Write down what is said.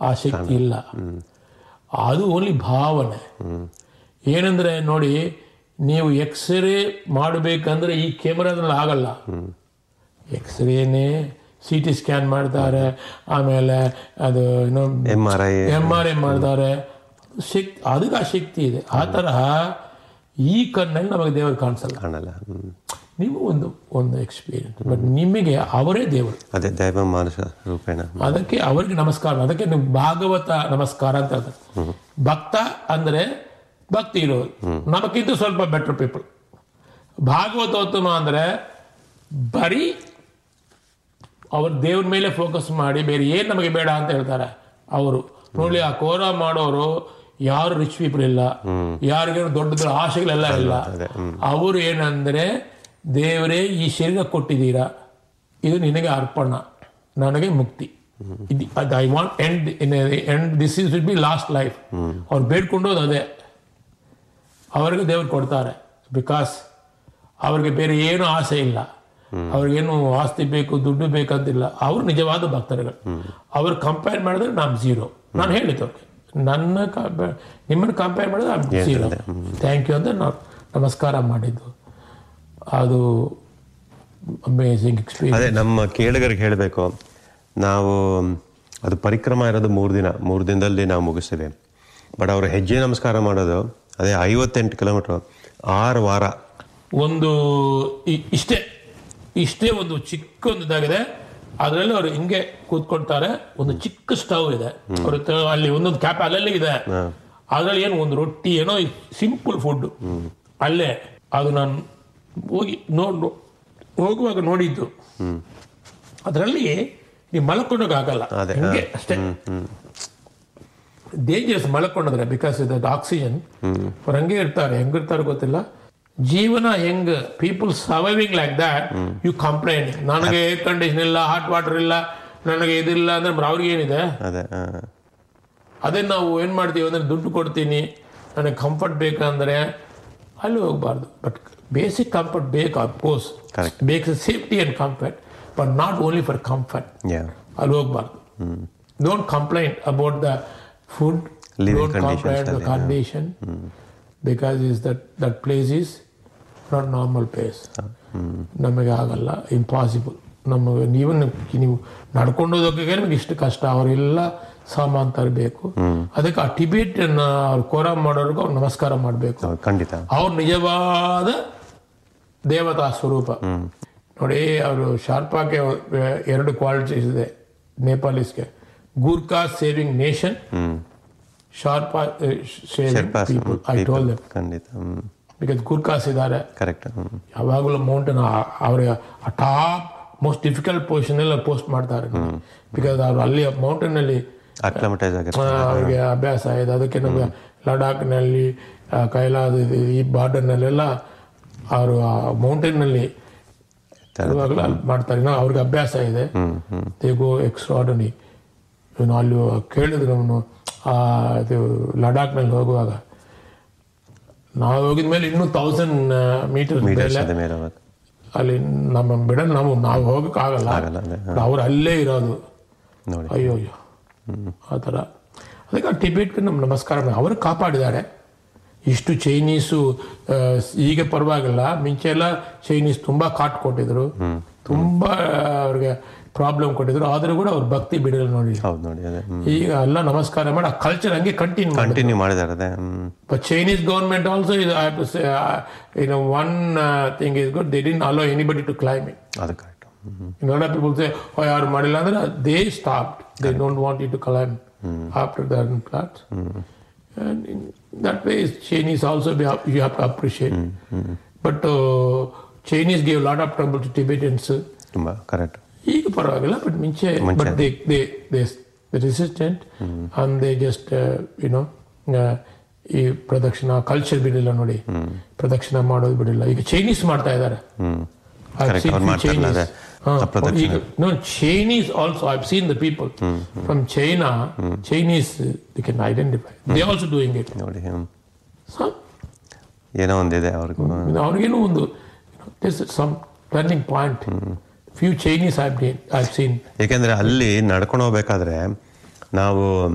ಆ ಶಕ್ತಿ ಇಲ್ಲ ಅದು ಓನ್ಲಿ ಭಾವನೆ ಏನಂದ್ರೆ ನೋಡಿ ನೀವು ಎಕ್ಸ್ರೇ ಮಾಡಬೇಕಂದ್ರೆ ಈ ಕ್ಯಾಮ್ರಾದಲ್ಲಿ ಆಗಲ್ಲ ಎಕ್ಸ್ರೇನೇ ಸಿ ಟಿ ಸ್ಕ್ಯಾನ್ ಮಾಡ್ತಾರೆ ಆಮೇಲೆ ಅದು ಏನೋ M R I M R I ಮಾಡ್ತಾರೆ ಶಕ್ತಿ ಅದಕ್ಕೆ ಆ ಶಕ್ತಿ ಇದೆ ಆ ತರಹ ಈ ಕಣ್ಣಲ್ಲಿ ನಮಗೆ ದೇವರು ಕಾಣಿಸಲ್ಲ ಕಾಣಲ್ಲ ಹ್ಮ್. ನೀವು ಒಂದು ಒಂದು ಎಕ್ಸ್ಪೀರಿಯನ್ಸ್ ಬಟ್ ನಿಮಗೆ ಅವರೇ ದೇವರು ಅದೇ ದೈವ ಮಾನುಷ ರೂಪೇಣ ಅದಕ್ಕೆ ಅವರಿಗೆ ನಮಸ್ಕಾರ ಅದಕ್ಕೆ ನೀವು ಭಾಗವತ ನಮಸ್ಕಾರ ಅಂತ ಹೇಳ್ತಾರೆ ಭಕ್ತ ಅಂದ್ರೆ ಭಕ್ತಿ ಇರೋದು ನಮಗಿಂತ ಸ್ವಲ್ಪ ಬೆಟರ್ ಪೀಪಲ್ ಭಾಗವತೋತ್ತಮ ಅಂದ್ರೆ ಬರೀ ಅವ್ರ ದೇವ್ರ ಮೇಲೆ ಫೋಕಸ್ ಮಾಡಿ ಬೇರೆ ಏನ್ ನಮಗೆ ಬೇಡ ಅಂತ ಹೇಳ್ತಾರೆ ಅವರು ನೋಡಿ ಆ ಕೋರ ಮಾಡೋರು ಯಾರು ರಿಚ್ ಪೀಪಲ್ ಇಲ್ಲ ಯಾರಿಗೇನು ದೊಡ್ಡ ದೊಡ್ಡ ಆಸೆಗಳೆಲ್ಲ ಇಲ್ಲ ಅವರು ಏನಂದ್ರೆ ದೇವರೇ ಈ ಶರೀರ ಕೊಟ್ಟಿದ್ದೀರಾ ಇದು ನಿನಗೆ ಅರ್ಪಣ ನನಗೆ ಮುಕ್ತಿ ಇದು I want end in end this is will be last life ಅವ್ರು ಬೇಡ್ಕೊಂಡೋದು ಅದೇ ಅವರಿಗೆ ದೇವ್ರು ಕೊಡ್ತಾರೆ ಬಿಕಾಸ್ ಅವ್ರಿಗೆ ಬೇರೆ ಏನು ಆಸೆ ಇಲ್ಲ ಅವ್ರಿಗೇನು ಆಸ್ತಿ ಬೇಕು ದುಡ್ಡು ಬೇಕಂತಿಲ್ಲ ಅವ್ರು ನಿಜವಾದ ಭಕ್ತರುಗಳು ಅವ್ರು ಕಂಪೇರ್ ಮಾಡಿದ್ರೆ ನಾನು ಝೀರೋ ನಾನು ಹೇಳಿದ್ದು ಅವ್ರಿಗೆ ನನ್ನ ಕಂಪೇರ್ ನಿಮ್ಮನ್ನು ಕಂಪೇರ್ ಮಾಡಿದ್ರೆ ನಾನು ಝೀರೋ ಥ್ಯಾಂಕ್ ಯು ಅಂತ ನಾವು ನಮಸ್ಕಾರ ಮಾಡಿದ್ದು ಅದು ಅಮೇಝಿಂಗ್ ಎಕ್ಸ್ಪೀರಿಯನ್ಸ್ ಅದೇ ನಮ್ಮ ಕೇಳುಗರಿಗೆ ಹೇಳಬೇಕು ನಾವು ಅದು ಪರಿಕ್ರಮ ಇರೋದು ಮೂರು ದಿನ ಮೂರು ದಿನದಲ್ಲಿ ನಾವು ಮುಗಿಸ್ತೀವಿ ಬಟ್ ಅವರು ಹೆಜ್ಜೆ ನಮಸ್ಕಾರ ಮಾಡೋದು ಅದೇ ಐವತ್ತೆಂಟು ಕಿಲೋಮೀಟ್ರ್ ಆರು ವಾರ ಒಂದು ಇ- ಇಷ್ಟೇ ಇಷ್ಟೇ ಒಂದು ಚಿಕ್ಕ ಒಂದು ಇದಾಗಿದೆ ಅದರಲ್ಲಿ ಅವರು ಹಿಂಗೆ ಕೂತ್ಕೊಳ್ತಾರೆ ಒಂದು ಚಿಕ್ಕ ಸ್ಟವ್ ಇದೆ ಅವ್ರ ಹತ್ರ ಅಲ್ಲಿ ಒಂದೊಂದು ಕ್ಯಾಪ್ ಅಲ್ಲಲ್ಲಿ ಇದೆ ಅದ್ರಲ್ಲಿ ಏನು ಒಂದು ರೊಟ್ಟಿ ಏನೋ ಸಿಂಪಲ್ ಫುಡ್ ಅಲ್ಲೇ ಅದು ನಾನು ಹೋಗಿ ನೋಡ್ ಹೋಗುವಾಗ ನೋಡಿದ್ದು ಅದರಲ್ಲಿ ನೀವು ಮಲ್ಕೊಂಡೋಗ ಆಗಲ್ಲ ಅದೇ, ಹಿಂಗೆ ಅಷ್ಟೇ ಡೇಂಜರಸ್ ಮಲ್ಕೊಂಡ್ರೆ ಬಿಕಾಸ್ ದಟ್ ಆಕ್ಸಿಜನ್ ಅವ್ರು ಹಂಗೆ ಇರ್ತಾರೆ ಹೆಂಗಿರ್ತಾರೆ ಗೊತ್ತಿಲ್ಲ ಜೀವನ ಹೆಂಗ್ people surviving like that you complaint ನನಗೆ ಏರ್ ಕಂಡೀಷನ್ ಇಲ್ಲ ಹಾಟ್ ವಾಟರ್ ಇಲ್ಲ ನನಗೆ ಇದಿಲ್ಲ ಅಂದ್ರೆ ಅವ್ರಿಗೆ ಏನಿದೆ ಅದೇ ಆ, ಅದೇ ನಾವು ಏನು ಮಾಡ್ತೀವಿ ಅಂದ್ರೆ ದುಡ್ಡು ಕೊಡ್ತೀನಿ ನನಗೆ ಕಂಫರ್ಟ್ ಬೇಕಂದ್ರೆ ಅಲ್ಲಿ ಹೋಗಬಾರ್ದು ಬಟ್ ಬೇಸಿಕ್ ಕಂಫರ್ಟ್ ಬೇಕು ಅಫ್ಕೋರ್ಸ್ Correct. ಬೇಕು safety and comfort but not only for comfort yeah. ಅಲ್ಲಿ ಹೋಗ್ಬಾರ್ದು don't complaint about the food Living don't conditions complaint the ಅಲ್ಲಿ, condition because is that that place is not normal place ನಮಗೆ ಆಗಲ್ಲ impossible ನಮಗೆ ನೀವು ನೀವು ನಡ್ಕೊಂಡು ಹೋಗೋಕೆ ನಮಗೆ ಇಷ್ಟು ಕಷ್ಟ ಅವರೆಲ್ಲ ಸಾಮಾನು ತರಬೇಕು ಅದಕ್ಕೆ ಆ ಟಿಬೇಟ್ ಅವ್ರು ಕೋರ ಮಾಡೋರ್ಗು ಅವ್ರು ನಮಸ್ಕಾರ ಮಾಡಬೇಕು ಹೌದು, ಖಂಡಿತ ಅವ್ರ ನಿಜವಾದ ದೇವತಾ ಸ್ವರೂಪ ನೋಡಿ ಅವರು ಶಾರ್ಪಾಗೆ ಎರಡು ಕ್ವಾಲಿಟೀಸ್ ಇದೆ ನೇಪಾಲೀಸ್ಗೆ Gurkha saving nation Sherpa saving Sherpas people I told them ಖಂಡಿತ ಹ್ಮ್ ಬಿಕಾಸ್ ಗೂರ್ಖಾಸ್ ಇದ್ದಾರೆ ಕರೆಕ್ಟ್ ಹ್ಮ್ ಯಾವಾಗಲೂ ಮೌಂಟೇನ್ ಅವ್ರಿಗೆ ಆ ಟಾಪ್ ಮೋಸ್ಟ್ ಡಿಫಿಕಲ್ಟ್ ಪೊಸಿಷನ್ ಎಲ್ಲ ಪೋಸ್ಟ್ ಮಾಡ್ತಾರೆ ಬಿಕಾಸ್ ಅವರು ಅಲ್ಲಿ ಮೌಂಟೇನ್ ಅಲ್ಲಿ ಅಕ್ಲಮಟೈಸ್ ಆ, ಆಗಿರ್ತಾರೆ ಅವ್ರಿಗೆ ಅಭ್ಯಾಸ ಇದೆ ಅದಕ್ಕೆ ನಮಗೆ ಲಡಾಖ್ನಲ್ಲಿ ಆ, ಕೈಲಾಸ ಇದು- ಈ ಬಾರ್ಡರ್ನಲ್ಲೆಲ್ಲ ಅವರು ಆ ಮೌಂಟೇನ್ನಲ್ಲಿ ಇರುವಾಗಲೂ ಅಲ್ಲಿ ಮಾಡ್ತಾರೆ ಇನ್ನು ಅವ್ರಿಗೆ ಅಭ್ಯಾಸ ಇದೆ ದೇ ಗೋ ಎಕ್ಸ್ಟ್ರಾಡನಿ ಇವನು ಅಲ್ಲಿ ಕೇಳಿದ್ರು ಅವನು ಆ ಇದು ಲಡಾಖ್ನಲ್ಲಿ ಹೋಗುವಾಗ ನಾವು ಹೋಗಿದ ಮೇಲೆ ಇನ್ನೂ ತೌಸಂಡ್ ಮೀಟರ್ ಮೀಟರ್ಸ್ ಮೇಲೆ ಅದ ಮೇಲೆ ಹೋಗೋದು ಅಲ್ಲಿ ನಮ್ಮ ಬಿಡ ನಾವು ನಾವು ಹೋಗಕ್ಕಾಗಲ್ಲ ಆಗಲ್ಲ ಅದೇ ಅವ್ರು ಅಲ್ಲೇ ಇರೋದು ನೋಡಿ ಅಯ್ಯೋ ಅಯ್ಯೋ ಆ ಥರ ಅದಕ್ಕೆ ಆ ಟಿಬೇಟ್ಗೆ ನಮ್ಮ ನಮಸ್ಕಾರ ಮಾಡಿ ಅವರು ಕಾಪಾಡಿದ್ದಾರೆ ಇಷ್ಟು ಚೈನೀಸು ಆ, ಈಗ ಪರವಾಗಿಲ್ಲ ಮುಂಚೆ ಎಲ್ಲ ಚೈನೀಸ್ ತುಂಬ ಕಾಟ್ ಕೊಟ್ಟಿದ್ರು ತುಂಬ ಅವ್ರಿಗೆ ಪ್ರಾಬ್ಲಮ್ ಕೊಟ್ಟಿದ್ರು ಆದರೂ ಕೂಡ ಅವ್ರ ಭಕ್ತಿ ಬಿಡಲು ನೋಡಿ ಹೌದು ನೋಡಿ ಅದೇ ಈಗ ಎಲ್ಲ ನಮಸ್ಕಾರ ಮಾಡಿ ಆ ಕಲ್ಚರ್ ಹಂಗೆ ಕಂಟಿನ್ಯೂ ಮಾಡಿ ಕಂಟಿನ್ಯೂ ಮಾಡಿದ್ದಾರೆ ಅದೇ hmm But Chinese government also is, I have to say, uh, you know, one uh, thing is good. They didn't allow anybody to climb it. ಅದು correct In lot of people say, oh, ಯಾರು ಮಾಡಿಲ್ಲ ಅಂದ್ರೆ they stopped. They don't want you to climb after the plants. And in that way, Chinese also be, you have to appreciate. But uh, Chinese gave a lot of trouble to Tibetans. ತುಂಬ correct ಈಗ ಪರವಾಗಿಲ್ಲ but ಮುಂಚೆ but they they they resistant and they just you know ಈ ಪ್ರದಕ್ಷಿಣ culture ಬಿಡಿಲ್ಲ ನೋಡಿ ಪ್ರದಕ್ಷಿಣ ಮಾಡೋದು ಬಿಡಿಲ್ಲ ಈಗ Chinese ಮಾಡ್ತಾ ಇದ್ದಾರೆ Correct, ಅವ್ರು ಮಾಡ್ತಾರಲ್ಲ ಅದೇ. ಆ ಪ್ರದಕ್ಷಿಣೆ. ಈಗ no Chinese also I seen the people from China Chinese the can identify they also doing it ನೋಡಿ ಹ್ಮ್ ಏನೋ ಒಂದಿದೆ ಅವ್ರಿಗೂ ಅವ್ರಿಗೇನು ಒಂದು some turning point few Chinese I I seen ಏಕೆಂದ್ರೆ ಅಲ್ಲಿ ನಡ್ಕೊಂಡು ಹೋಗ್ಬೇಕಾದ್ರೆ ನಾವು